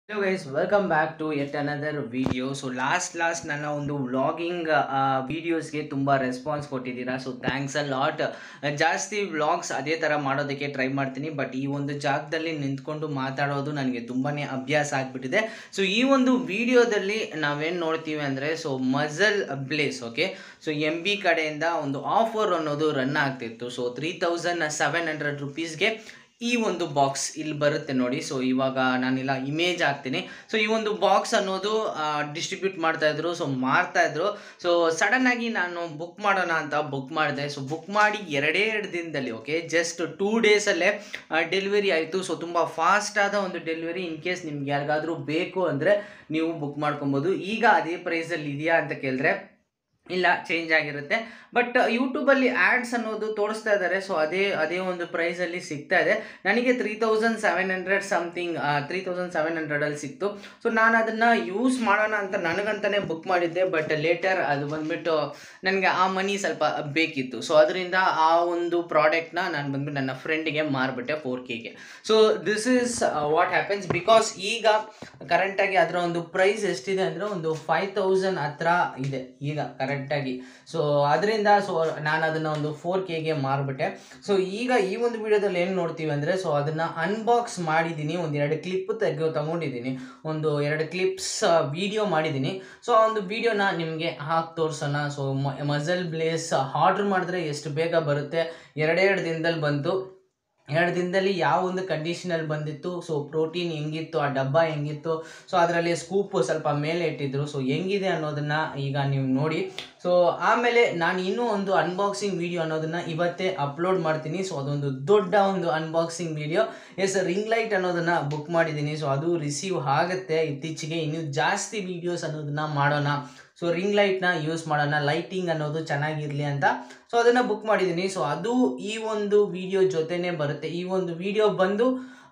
hello guys welcome back to yet another video so last last ನನ್ನ ಒಂದು vlogging ವೀಡಿಯೋಸ್ಗೆ ತುಂಬ ರೆಸ್ಪಾನ್ಸ್ ಕೊಟ್ಟಿದ್ದೀರಾ ಸೊ ಥ್ಯಾಂಕ್ಸ್ ಅ ಲಾಟ್ ಜಾಸ್ತಿ ವ್ಲಾಗ್ಸ್ ಅದೇ ಥರ ಮಾಡೋದಕ್ಕೆ ಟ್ರೈ ಮಾಡ್ತೀನಿ ಬಟ್ ಈ ಒಂದು ಜಾಗದಲ್ಲಿ ನಿಂತ್ಕೊಂಡು ಮಾತಾಡೋದು ನನಗೆ ತುಂಬಾ ಅಭ್ಯಾಸ ಆಗಿಬಿಟ್ಟಿದೆ ಸೊ ಈ ಒಂದು ವಿಡಿಯೋದಲ್ಲಿ ನಾವೇನು ನೋಡ್ತೀವಿ ಅಂದರೆ so MuscleBlaze okay so M B ಕಡೆಯಿಂದ ಒಂದು ಆಫರ್ ಅನ್ನೋದು ರನ್ ಆಗ್ತಿತ್ತು so three thousand seven hundred ರುಪೀಸ್ಗೆ ಈ ಒಂದು ಬಾಕ್ಸ್ ಇಲ್ಲಿ ಬರುತ್ತೆ ನೋಡಿ ಸೊ ಇವಾಗ ನಾನಿಲ್ಲ ಇಮೇಜ್ ಹಾಕ್ತೀನಿ ಸೊ ಈ ಒಂದು ಬಾಕ್ಸ್ ಅನ್ನೋದು ಡಿಸ್ಟ್ರಿಬ್ಯೂಟ್ ಮಾಡ್ತಾ ಇದ್ರು ಸೊ ಮಾರ್ತಾ ಇದ್ರು ಸೊ ಸಡನ್ ಆಗಿ ನಾನು ಬುಕ್ ಮಾಡೋಣ ಅಂತ ಬುಕ್ ಮಾಡಿದೆ ಸೊ ಬುಕ್ ಮಾಡಿ ಎರಡೇ ಎರಡು ದಿನದಲ್ಲಿ ಓಕೆ ಜಸ್ಟ್ ಟೂ ಡೇಸಲ್ಲೇ ಡೆಲಿವರಿ ಆಯಿತು ಸೊ ತುಂಬ ಫಾಸ್ಟ್ ಆದ ಒಂದು ಡೆಲಿವರಿ ಇನ್ ಕೇಸ್ ನಿಮ್ಗೆ ಯಾರಿಗಾದ್ರೂ ಬೇಕು ಅಂದರೆ ನೀವು ಬುಕ್ ಮಾಡ್ಕೊಬೋದು ಈಗ ಅದೇ ಪ್ರೈಸಲ್ಲಿ ಇದೆಯಾ ಅಂತ ಕೇಳಿದ್ರೆ ಇಲ್ಲ ಚೇಂಜ್ ಆಗಿರುತ್ತೆ ಬಟ್ ಯೂಟ್ಯೂಬಲ್ಲಿ ಆ್ಯಡ್ಸ್ ಅನ್ನೋದು ತೋರಿಸ್ತಾ ಇದ್ದಾರೆ ಸೊ ಅದೇ ಅದೇ ಒಂದು ಪ್ರೈಸಲ್ಲಿ ಸಿಗ್ತಾ ಇದೆ ನನಗೆ three thousand seven hundred something three thousand seven ಹಂಡ್ರೆಡಲ್ಲಿ ಸಿಕ್ತು ಸೊ ನಾನು ಅದನ್ನು ಯೂಸ್ ಮಾಡೋಣ ಅಂತ ನನಗಂತಲೇ ಬುಕ್ ಮಾಡಿದ್ದೆ ಬಟ್ ಲೇಟರ್ ಅದು ಬಂದುಬಿಟ್ಟು ನನಗೆ ಆ ಮನಿ ಸ್ವಲ್ಪ ಬೇಕಿತ್ತು ಸೊ ಅದರಿಂದ ಆ ಒಂದು ಪ್ರಾಡಕ್ಟ್ನ ನಾನು ಬಂದ್ಬಿಟ್ಟು ನನ್ನ ಫ್ರೆಂಡಿಗೆ ಮಾರಿಬಿಟ್ಟೆ ಫೋರ್ ಕೆಗೆ so this is what happens because ಈಗ ಕರೆಂಟಾಗಿ ಅದರ ಒಂದು ಪ್ರೈಸ್ ಎಷ್ಟಿದೆ ಅಂದರೆ ಒಂದು ಫೈವ್ ತೌಸಂಡ್ ಹತ್ರ ಇದೆ ಈಗ ಕರೆಕ್ಟಾಗಿ ಸೊ ಅದರಿಂದ ಸೊ ನಾನು ಅದನ್ನು ಒಂದು ಫೋರ್ ಕೆಗೆ ಮಾರಿಬಿಟ್ಟೆ ಸೊ ಈಗ ಈ ಒಂದು ವಿಡಿಯೋದಲ್ಲಿ ಏನು ನೋಡ್ತೀವಿ ಅಂದರೆ ಸೊ ಅದನ್ನು ಅನ್ಬಾಕ್ಸ್ ಮಾಡಿದ್ದೀನಿ ಒಂದು ಎರಡು ಕ್ಲಿಪ್ ತೆಗೆದು ತಗೊಂಡಿದ್ದೀನಿ ಒಂದು ಎರಡು ಕ್ಲಿಪ್ಸ್ ವಿಡಿಯೋ ಮಾಡಿದ್ದೀನಿ ಸೊ ಆ ಒಂದು ವಿಡಿಯೋನ ನಿಮಗೆ ಹಾಕಿ ತೋರಿಸೋಣ ಸೊ ಮಜಲ್ ಬ್ಲೇಸ್ ಆರ್ಡ್ರ್ ಮಾಡಿದ್ರೆ ಎಷ್ಟು ಬೇಗ ಬರುತ್ತೆ ಎರಡೆರಡು ದಿನದಲ್ಲಿ ಬಂತು ಎರಡು ದಿನದಲ್ಲಿ ಯಾವ ಒಂದು ಕಂಡೀಷನಲ್ಲಿ ಬಂದಿತ್ತು ಸೊ ಪ್ರೋಟೀನ್ ಹೆಂಗಿತ್ತು ಆ ಡಬ್ಬ ಹೆಂಗಿತ್ತು ಸೊ ಅದರಲ್ಲಿ ಸ್ಕೂಪು ಸ್ವಲ್ಪ ಮೇಲೆ ಇಟ್ಟಿದ್ರು ಸೊ ಹೆಂಗಿದೆ ಅನ್ನೋದನ್ನ ಈಗ ನೀವು ನೋಡಿ ಸೊ ಆಮೇಲೆ ನಾನು ಇನ್ನೂ ಒಂದು ಅನ್ಬಾಕ್ಸಿಂಗ್ ವಿಡಿಯೋ ಅನ್ನೋದನ್ನ ಇವತ್ತೇ ಅಪ್ಲೋಡ್ ಮಾಡ್ತೀನಿ ಸೊ ಅದೊಂದು ದೊಡ್ಡ ಒಂದು unboxing video S ring light ಅನ್ನೋದನ್ನ ಬುಕ್ ಮಾಡಿದ್ದೀನಿ ಸೊ ಅದು ರಿಸೀವ್ ಆಗುತ್ತೆ ಇತ್ತೀಚೆಗೆ ಇನ್ನೂ ಜಾಸ್ತಿ ವೀಡಿಯೋಸ್ ಅನ್ನೋದನ್ನ ಮಾಡೋಣ ಸೊ ರಿಂಗ್ ಲೈಟ್ನ ಯೂಸ್ ಮಾಡೋಣ ಲೈಟಿಂಗ್ ಅನ್ನೋದು ಚೆನ್ನಾಗಿರಲಿ ಅಂತ ಸೊ ಅದನ್ನು ಬುಕ್ ಮಾಡಿದ್ದೀನಿ ಸೊ ಅದು ಈ ಒಂದು ವಿಡಿಯೋ ಜೊತೆನೇ ಬರುತ್ತೆ ಈ ಒಂದು ವಿಡಿಯೋ ಬಂದು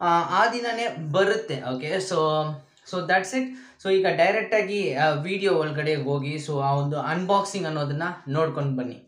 ಆ ದಿನನೇ ಬರುತ್ತೆ okay so so that's it so ಈಗ ಡೈರೆಕ್ಟಾಗಿ ವಿಡಿಯೋ ಒಳಗಡೆ ಹೋಗಿ ಸೊ ಆ ಒಂದು ಅನ್ಬಾಕ್ಸಿಂಗ್ ಅನ್ನೋದನ್ನು ನೋಡ್ಕೊಂಡು ಬನ್ನಿ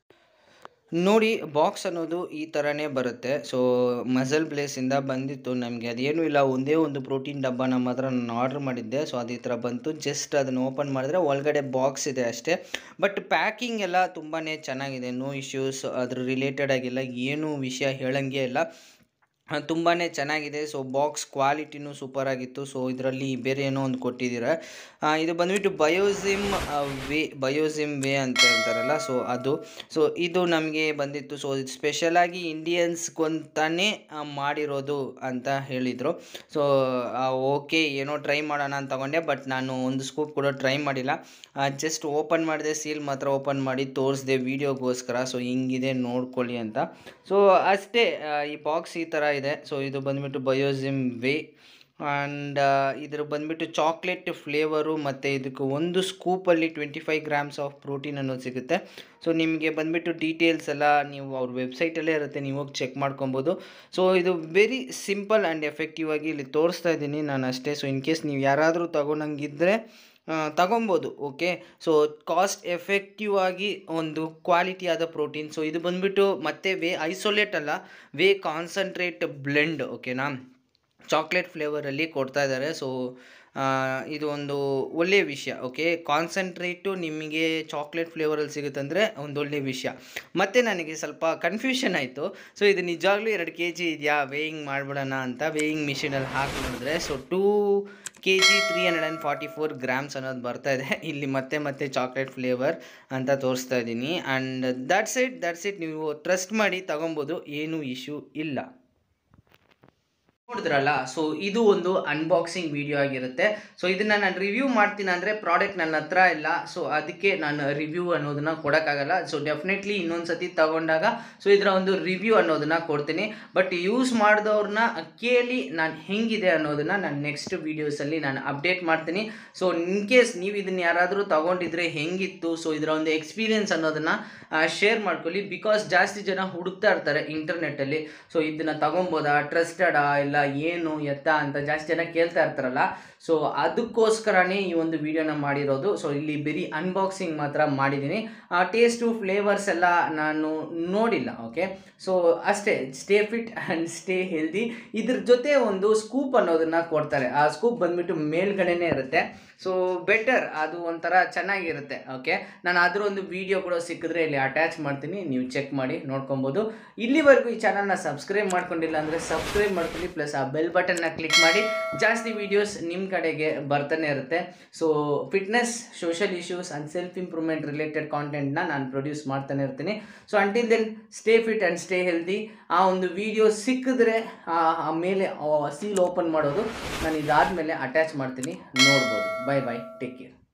ನೋಡಿ ಬಾಕ್ಸ್ ಅನ್ನೋದು ಈ ಥರನೇ ಬರುತ್ತೆ ಸೊ ಮಜಲ್ ಪ್ಲೇಸಿಂದ ಬಂದಿತ್ತು ನಮಗೆ ಅದೇನೂ ಇಲ್ಲ ಒಂದೇ ಒಂದು ಪ್ರೋಟೀನ್ ಡಬ್ಬನ ಮಾತ್ರ ನಾನು ಆರ್ಡ್ರ್ ಮಾಡಿದ್ದೆ ಸೊ ಅದು ಈ ಥರ ಬಂತು ಜಸ್ಟ್ ಅದನ್ನು ಓಪನ್ ಮಾಡಿದ್ರೆ ಒಳಗಡೆ ಬಾಕ್ಸ್ ಇದೆ ಅಷ್ಟೇ ಬಟ್ ಪ್ಯಾಕಿಂಗ್ ಎಲ್ಲ ತುಂಬಾ ಚೆನ್ನಾಗಿದೆ ನೋ ಇಶ್ಯೂಸ್ ಅದ್ರ ರಿಲೇಟೆಡ್ ಆಗಿಲ್ಲ ಏನೂ ವಿಷಯ ಹೇಳಂಗೆ ಇಲ್ಲ ತುಂಬಾ ಚೆನ್ನಾಗಿದೆ ಸೊ ಬಾಕ್ಸ್ ಕ್ವಾಲಿಟಿನೂ ಸೂಪರ್ ಆಗಿತ್ತು ಸೊ ಇದರಲ್ಲಿ ಬೇರೆ ಏನೋ ಒಂದು ಕೊಟ್ಟಿದ್ದೀರ ಇದು ಬಂದುಬಿಟ್ಟು ಬಯೋಸಿಮ್ ವೇ ಬಯೋಸಿಮ್ ವೇ ಅಂತ ಹೇಳ್ತಾರಲ್ಲ ಸೊ ಅದು ಸೊ ಇದು ನಮಗೆ ಬಂದಿತ್ತು ಸೊ ಇದು ಸ್ಪೆಷಲಾಗಿ ಇಂಡಿಯನ್ಸ್ಗೊಂತಾನೆ ಮಾಡಿರೋದು ಅಂತ ಹೇಳಿದರು ಸೊ ಓಕೆ ಏನೋ ಟ್ರೈ ಮಾಡೋಣ ಅಂತ ತಗೊಂಡೆ ಬಟ್ ನಾನು ಒಂದು ಸ್ಕೂಪ್ ಕೂಡ ಟ್ರೈ ಮಾಡಿಲ್ಲ ಜಸ್ಟ್ ಓಪನ್ ಮಾಡಿದೆ ಸೀಲ್ ಮಾತ್ರ ಓಪನ್ ಮಾಡಿ ತೋರಿಸಿದೆ ವೀಡಿಯೋಗೋಸ್ಕರ ಸೊ ಹಿಂಗಿದೆ ನೋಡ್ಕೊಳ್ಳಿ ಅಂತ ಸೊ ಅಷ್ಟೇ ಈ ಬಾಕ್ಸ್ ಈ ಥರ ಇದೆ ಸೊ ಇದು ಬಂದುಬಿಟ್ಟು ಬಯೋಸಿಮ್ ವೇ ಆ್ಯಂಡ್ ಇದ್ರ ಬಂದುಬಿಟ್ಟು ಚಾಕ್ಲೇಟ್ ಫ್ಲೇವರು ಮತ್ತು ಇದಕ್ಕೆ ಒಂದು ಸ್ಕೂಪಲ್ಲಿ twenty five grams of protein ಅನ್ನೋದು ಸಿಗುತ್ತೆ ಸೊ ನಿಮಗೆ ಬಂದುಬಿಟ್ಟು ಡೀಟೇಲ್ಸ್ ಎಲ್ಲ ನೀವು ಅವ್ರ ವೆಬ್ಸೈಟಲ್ಲೇ ಇರುತ್ತೆ ನೀವು ಹೋಗಿ ಚೆಕ್ ಮಾಡ್ಕೊಬೋದು ಸೊ ಇದು ವೆರಿ ಸಿಂಪಲ್ ಆ್ಯಂಡ್ ಎಫೆಕ್ಟಿವ್ ಆಗಿ ಇಲ್ಲಿ ತೋರಿಸ್ತಾ ಇದ್ದೀನಿ ನಾನು ಅಷ್ಟೇ ಸೊ ಇನ್ ಕೇಸ್ ನೀವು ಯಾರಾದರೂ ತಗೊಂಡಂಗಿದ್ದರೆ ತಗೊಬೋದು ಓಕೆ ಸೊ ಕಾಸ್ಟ್ ಎಫೆಕ್ಟಿವ್ ಆಗಿ ಒಂದು ಕ್ವಾಲಿಟಿ ಆದ ಪ್ರೋಟೀನ್ ಸೊ ಇದು ಬಂದುಬಿಟ್ಟು ಮತ್ತೆ ವೇ ಐಸೋಲೇಟ್ ಅಲ್ಲ ವೇ ಕಾನ್ಸಂಟ್ರೇಟ್ ಬ್ಲೆಂಡ್ ಓಕೆನಾ ಚಾಕ್ಲೇಟ್ ಫ್ಲೇವರಲ್ಲಿ ಕೊಡ್ತಾ ಇದ್ದಾರೆ ಸೊ ಇದು ಒಂದು ಒಳ್ಳೆಯ ವಿಷಯ ಓಕೆ ಕಾನ್ಸಂಟ್ರೇಟು ನಿಮಗೆ ಚಾಕ್ಲೇಟ್ ಫ್ಲೇವರಲ್ಲಿ ಸಿಗುತ್ತಂದರೆ ಒಂದು ಒಳ್ಳೆಯ ವಿಷಯ ಮತ್ತು ನನಗೆ ಸ್ವಲ್ಪ ಕನ್ಫ್ಯೂಷನ್ ಆಯಿತು ಸೊ ಇದು ನಿಜವಾಗ್ಲೂ ಎರಡು ಕೆ ಜಿ ಇದೆಯಾ ವೇಯಿಂಗ್ ಮಾಡಿಬಿಡೋಣ ಅಂತ ವೇಯಿಂಗ್ ಮಿಷಿನಲ್ಲಿ ಹಾಕಿ ನೋಡಿದ್ರೆ so two K G three hundred and forty four grams ಅನ್ನೋದು ಬರ್ತಾ ಇದೆ ಇಲ್ಲಿ ಮತ್ತೆ ಮತ್ತೆ ಚಾಕ್ಲೇಟ್ ಫ್ಲೇವರ್ ಅಂತ ತೋರಿಸ್ತಾ ಇದ್ದೀನಿ and that's it that's it ನೀವು ಟ್ರಸ್ಟ್ ಮಾಡಿ ತೊಗೊಬೋದು ಏನೂ ಇಶ್ಯೂ ಇಲ್ಲ ನೋಡಿದ್ರಲ್ಲ ಸೊ ಇದು ಒಂದು ಅನ್ಬಾಕ್ಸಿಂಗ್ ವಿಡಿಯೋ ಆಗಿರುತ್ತೆ ಸೊ ಇದನ್ನ ನಾನು ರಿವ್ಯೂ ಮಾಡ್ತೀನಿ ಅಂದರೆ ಪ್ರಾಡಕ್ಟ್ ನನ್ನ ಹತ್ರ ಇಲ್ಲ ಸೊ ಅದಕ್ಕೆ ನಾನು ರಿವ್ಯೂ ಅನ್ನೋದನ್ನ ಕೊಡೋಕ್ಕಾಗಲ್ಲ ಸೊ ಡೆಫಿನೆಟ್ಲಿ ಇನ್ನೊಂದು ಸತಿ ತಗೊಂಡಾಗ ಸೊ ಇದರ ಒಂದು ರಿವ್ಯೂ ಅನ್ನೋದನ್ನ ಕೊಡ್ತೀನಿ ಬಟ್ ಯೂಸ್ ಮಾಡಿದವ್ರನ್ನ ಕೇಳಿ ನಾನು ಹೆಂಗಿದೆ ಅನ್ನೋದನ್ನ ನಾನು ನೆಕ್ಸ್ಟ್ ವೀಡಿಯೋಸಲ್ಲಿ ನಾನು ಅಪ್ಡೇಟ್ ಮಾಡ್ತೀನಿ ಸೊ ಇನ್ ಕೇಸ್ ನೀವು ಇದನ್ನ ಯಾರಾದರೂ ತಗೊಂಡಿದ್ರೆ ಹೆಂಗಿತ್ತು ಸೊ ಇದರ ಒಂದು ಎಕ್ಸ್ಪೀರಿಯನ್ಸ್ ಅನ್ನೋದನ್ನ ಶೇರ್ ಮಾಡ್ಕೊಳ್ಳಿ ಬಿಕಾಸ್ ಜಾಸ್ತಿ ಜನ ಹುಡುಕ್ತಾ ಇರ್ತಾರೆ ಇಂಟರ್ನೆಟ್ಟಲ್ಲಿ ಸೊ ಇದನ್ನ ತಗೊಬೋದಾ ಟ್ರಸ್ಟೆಡಾ ಇಲ್ಲ ಏನು ಎತ್ತ ಅಂತ ಜಾಸ್ತಿ ಜನ ಕೇಳ್ತಾ ಇರ್ತಾರಲ್ಲ ಸೊ ಅದಕ್ಕೋಸ್ಕರನೇ ಈ ಒಂದು ವಿಡಿಯೋನ ಮಾಡಿರೋದು ಸೊ ಇಲ್ಲಿ ಬರೀ ಅನ್ಬಾಕ್ಸಿಂಗ್ ಮಾತ್ರ ಮಾಡಿದ್ದೀನಿ ಟೇಸ್ಟು ಫ್ಲೇವರ್ಸ್ ಎಲ್ಲ ನಾನು ನೋಡಿಲ್ಲ ಓಕೆ ಸೊ ಅಷ್ಟೇ stay fit and stay healthy ಇದ್ರ ಜೊತೆ ಒಂದು ಸ್ಕೂಪ್ ಅನ್ನೋದನ್ನ ಕೊಡ್ತಾರೆ ಆ ಸ್ಕೂಪ್ ಬಂದ್ಬಿಟ್ಟು ಮೇಲ್ಗಡೆನೇ ಇರುತ್ತೆ ಸೊ ಬೆಟರ್ ಅದು ಒಂಥರ ಚೆನ್ನಾಗಿರುತ್ತೆ ಓಕೆ ನಾನು ಅದ್ರ ಒಂದು ವಿಡಿಯೋ ಕೂಡ ಸಿಕ್ಕಿದ್ರೆ ಇಲ್ಲಿ ಅಟ್ಯಾಚ್ ಮಾಡ್ತೀನಿ ನೀವು ಚೆಕ್ ಮಾಡಿ ನೋಡ್ಕೊಬೋದು ಇಲ್ಲಿವರೆಗೂ ಈ ಚಾನಲ್ನ ಸಬ್ಸ್ಕ್ರೈಬ್ ಮಾಡ್ಕೊಂಡಿಲ್ಲ ಅಂದರೆ ಸಬ್ಸ್ಕ್ರೈಬ್ ಮಾಡ್ಕೊಳ್ಳಿ ಪ್ಲಸ್ ಆ ಬೆಲ್ ಬಟನ್ನ ಕ್ಲಿಕ್ ಮಾಡಿ ಜಾಸ್ತಿ ವೀಡಿಯೋಸ್ ನಿಮ್ಮ ಕಡೆಗೆ ಬರ್ತಾನೆ ಇರುತ್ತೆ so fitness social issues and self improvement related ಕಾಂಟೆಂಟ್ನ ನಾನು ಪ್ರೊಡ್ಯೂಸ್ ಮಾಡ್ತಾನೆ ಇರ್ತೀನಿ so until then stay fit and stay healthy ಆ ಒಂದು ವಿಡಿಯೋ ಸಿಕ್ಕಿದ್ರೆ ಆ ಮೇಲೆ ಸೀಲ್ ಓಪನ್ ಮಾಡೋದು ನಾನು ಇದಾದಮೇಲೆ ಅಟ್ಯಾಚ್ ಮಾಡ್ತೀನಿ ನೋಡ್ಬೋದು ಬೈ ಬೈ ಟೇಕ್ ಕೇರ್